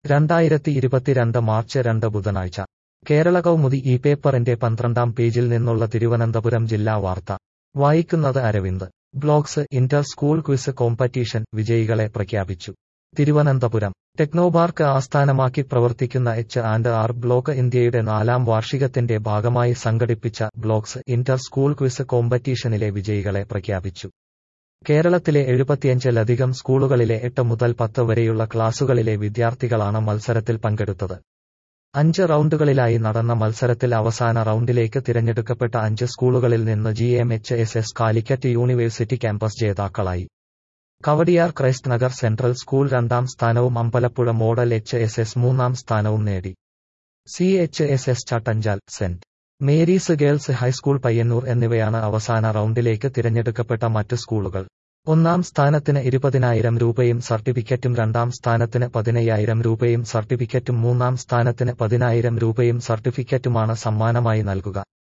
രണ്ടായിരത്തി ഇരുപത്തിരണ്ട് മാർച്ച് രണ്ട് ബുധനാഴ്ച കേരള കൗമുദി ഈ പേപ്പറിന്റെ പന്ത്രണ്ടാം പേജിൽ നിന്നുള്ള തിരുവനന്തപുരം ജില്ലാ വാർത്ത വായിക്കുന്നത് Aravind blogs inter school quiz competition വിജയികളെ പ്രഖ്യാപിച്ചു തിരുവനന്തപുരം ടെക്നോപാർക്ക് ആസ്ഥാനമാക്കി പ്രവർത്തിക്കുന്ന എച്ച് ആൻഡ് ആർ ബ്ലോക്ക് ഇന്ത്യയുടെ നാലാം വാർഷികത്തിന്റെ ഭാഗമായി സംഘടിപ്പിച്ച ബ്ലോഗ്സ് ഇന്റർ സ്കൂൾ ക്വിസ് കോമ്പറ്റീഷനിലെ വിജയികളെ പ്രഖ്യാപിച്ചു കേരളത്തിലെ എഴുപത്തിയഞ്ചിലധികം സ്കൂളുകളിലെ എട്ട് മുതൽ പത്ത് വരെയുള്ള ക്ലാസുകളിലെ വിദ്യാർത്ഥികളാണ് മത്സരത്തിൽ പങ്കെടുത്തത് അഞ്ച് റൗണ്ടുകളിലായി നടന്ന മത്സരത്തിൽ അവസാന റൗണ്ടിലേക്ക് തിരഞ്ഞെടുക്കപ്പെട്ട അഞ്ച് സ്കൂളുകളിൽ നിന്ന് G M H S S Calicut university campus ജേതാക്കളായി Kawdiar Christ Nagar central school രണ്ടാം സ്ഥാനവും Ambalappuzha model H S S മൂന്നാം സ്ഥാനവും നേടി C H S S Chattanchal saint Mary's girls high school Payyannur എന്നിവയാണ് അവസാന റൗണ്ടിലേക്ക് തിരഞ്ഞെടുക്കപ്പെട്ട മറ്റ് സ്കൂളുകൾ ഒന്നാം സ്ഥാനത്തിന് ഇരുപതിനായിരം രൂപയും സർട്ടിഫിക്കറ്റും രണ്ടാം സ്ഥാനത്തിന് പതിനയ്യായിരം രൂപയും സർട്ടിഫിക്കറ്റും മൂന്നാം സ്ഥാനത്തിന് പതിനായിരം രൂപയും സർട്ടിഫിക്കറ്റുമാണ് സമ്മാനമായി നൽകുക